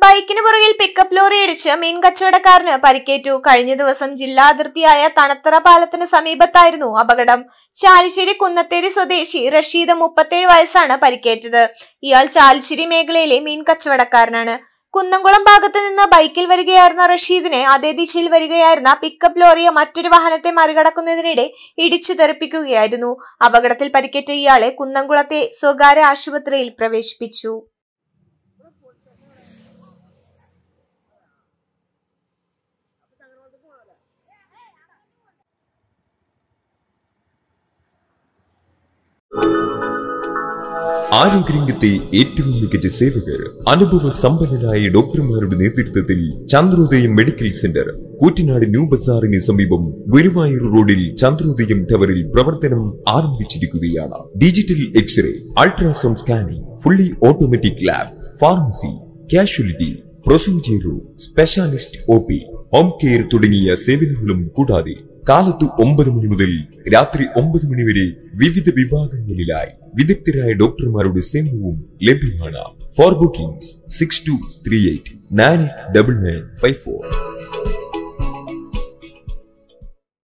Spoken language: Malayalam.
ബൈക്കിന് പുറകിൽ പിക്കപ്പ് ലോറി ഇടിച്ച് മീൻ കച്ചവടക്കാരന് പരിക്കേറ്റു കഴിഞ്ഞ ദിവസം ജില്ലാ അതിർത്തിയായ തണത്തറ പാലത്തിന് സമീപത്തായിരുന്നു അപകടം ചാലിശ്ശേരി കുന്നത്തേരി സ്വദേശി റഷീദ് മുപ്പത്തേഴ് വയസ്സാണ് പരിക്കേറ്റത് ഇയാൾ ചാലിശ്ശേരി മേഖലയിലെ മീൻ കച്ചവടക്കാരനാണ് കുന്നംകുളം ഭാഗത്ത് നിന്ന് ബൈക്കിൽ വരികയായിരുന്ന റഷീദിനെ അതേ ദിശയിൽ വരികയായിരുന്ന പിക്കപ്പ് ലോറിയെ മറ്റൊരു വാഹനത്തെ മറികടക്കുന്നതിനിടെ ഇടിച്ചു തെറിപ്പിക്കുകയായിരുന്നു അപകടത്തിൽ പരിക്കേറ്റ ഇയാളെ കുന്നംകുളത്തെ സ്വകാര്യ ആശുപത്രിയിൽ പ്രവേശിപ്പിച്ചു ആരോഗ്യരംഗത്തെ ഏറ്റവും മികച്ച സേവകർ അനുഭവ സമ്പന്നരായ ഡോക്ടർമാരുടെ നേതൃത്വത്തിൽ Chandrodayam medical centre Koottanad new ബസാറിന് സമീപം ഗുരുവായൂർ റോഡിൽ ചന്ദ്രോദയം ടവറിൽ പ്രവർത്തനം ആരംഭിച്ചിരിക്കുകയാണ് digital x-ray ultrasound scanning fully automatic lab pharmacy casualty procedure specialist O P home care തുടങ്ങിയ സേവനങ്ങളും കൂടാതെ കാലത്ത് ഒമ്പത് മണി മുതൽ രാത്രി ഒമ്പത് മണി വരെ വിവിധ വിഭാഗങ്ങളിലായി വിദഗ്ധരായ ഡോക്ടർമാരുടെ സേവനവും ലഭ്യമാണ് for bookings six two three eight nine double nine five four